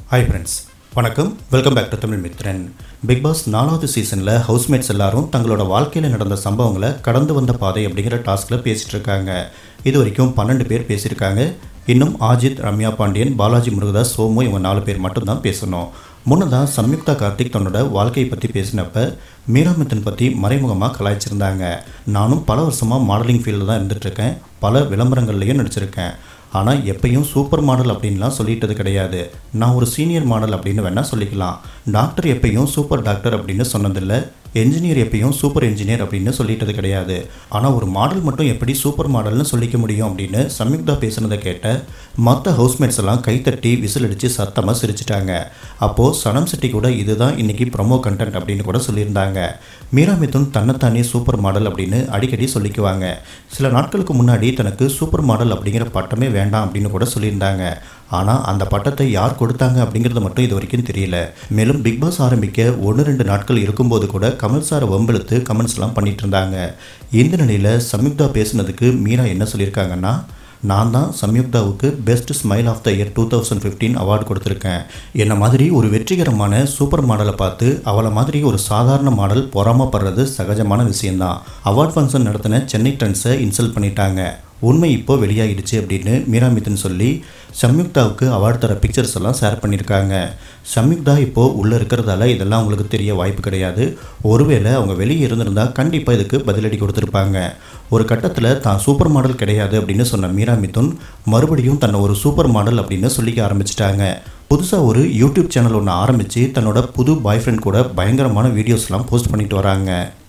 hi friends வணக்கம் welcome back to Tamil Mithran Bigg Boss நாலாவது சீசனில் ஹவுஸ்மேட்ஸ் எல்லாரும் தங்களோட வாழ்க்கையில் நடந்த சம்பவங்களை கடந்து வந்த பாதை அப்படிங்கிற டாஸ்கில் பேசிகிட்டு இருக்காங்க இது வரைக்கும் பன்னெண்டு பேர் பேசியிருக்காங்க இன்னும் ஆஜித் ரம்யா பாண்டியன் பாலாஜி முருகதாஸ் சோமு இவங்க நாலு பேர் மட்டும்தான் பேசணும் முன்னதாக சம்யுக்தா கார்த்திக் தன்னோட வாழ்க்கையை பற்றி பேசினப்ப மீராமித்தன் பற்றி மறைமுகமாக கலாய்ச்சிருந்தாங்க நானும் பல வருஷமாக மாடலிங் ஃபீல்டில் தான் இருந்துகிட்ருக்கேன் பல விளம்பரங்கள்லையும் நடிச்சிருக்கேன் ஆனால் எப்பயும் சூப்பர் மாடல் அப்படின்லாம் சொல்லிட்டது கிடையாது நான் ஒரு சீனியர் மாடல் அப்படின்னு வேணால் சொல்லிக்கலாம் டாக்டர் எப்பயும் சூப்பர் டாக்டர் அப்படின்னு சொன்னதில்லை என்ஜினியர் எப்பயும் சூப்பர் என்ஜினியர் அப்படின்னு சொல்லிட்டது கிடையாது ஆனால் ஒரு மாடல் மட்டும் எப்படி சூப்பர் மாடல்னு சொல்லிக்க முடியும் அப்படின்னு சம்யுக்தா பேசுனதை கேட்ட மற்ற ஹவுஸ்மேட்ஸ் எல்லாம் கைத்தட்டி விசில் அடித்து சத்தமாக சிரிச்சிட்டாங்க அப்போது சனம் செட்டி கூட இதுதான் இன்னைக்கு ப்ரொமோ கண்டென்ட் அப்படின்னு கூட சொல்லியிருந்தாங்க மீரா மிதுன் தன்னைத்தானே சூப்பர் மாடல் அப்படின்னு அடிக்கடி சொல்லிக்குவாங்க சில நாட்களுக்கு முன்னாடி தனக்கு சூப்பர் மாடல் அப்படிங்கிற பட்டமே வேண்டாம் அப்படின்னு கூட சொல்லியிருந்தாங்க ஆனால் அந்த பட்டத்தை யார் கொடுத்தாங்க அப்படிங்கிறது மட்டும் இது வரைக்கும் தெரியல மேலும் பிக் பாஸ் ஆரம்பிக்க ஒன்று ரெண்டு நாட்கள் இருக்கும்போது கூட கமல் சாரை வம்பெழுத்து கமெண்ட்ஸ்லாம் பண்ணிட்டு இருந்தாங்க இந்த நிலையில் சம்யுக்தா பேசுனதுக்கு மீரா என்ன சொல்லியிருக்காங்கன்னா நான் தான் சம்யுக்தாவுக்கு best smile of the year two thousand fifteen award கொடுத்துருக்கேன் என்ன மாதிரி ஒரு வெற்றிகரமான சூப்பர் மாடலை பார்த்து அவளை மாதிரி ஒரு சாதாரண மாடல் பொறாமப்படுறது சகஜமான விஷயம்தான் அவார்ட் ஃபங்க்ஷன் நடத்தின சென்னை ட்ரெண்ட்ஸை இன்சல்ட் பண்ணிட்டாங்க உண்மை இப்போ வெளியாகிடுச்சு அப்படின்னு மீராமித்தன் சொல்லி சம்யுக்தாவுக்கு அவார்டு தர பிக்சர்ஸ் எல்லாம் ஷேர் பண்ணியிருக்காங்க சம்யுக்தா இப்போது உள்ளே இருக்கிறதால இதெல்லாம் அவங்களுக்கு தெரிய வாய்ப்பு கிடையாது ஒருவேளை அவங்க வெளியே இருந்திருந்தால் கண்டிப்பாக இதுக்கு பதிலடி கொடுத்துருப்பாங்க ஒரு கட்டத்தில் தான் சூப்பர் மாடல் கிடையாது அப்படின்னு சொன்ன மீரா மிதுன் மறுபடியும் தன்னை ஒரு சூப்பர் மாடல் அப்படின்னு சொல்லிக்க ஆரம்பிச்சிட்டாங்க புதுசாக ஒரு யூடியூப் சேனல் ஒன்று ஆரம்பித்து தன்னோட புது பாய் ஃப்ரெண்ட் கூட பயங்கரமான வீடியோஸ்லாம் போஸ்ட் பண்ணிட்டு வராங்க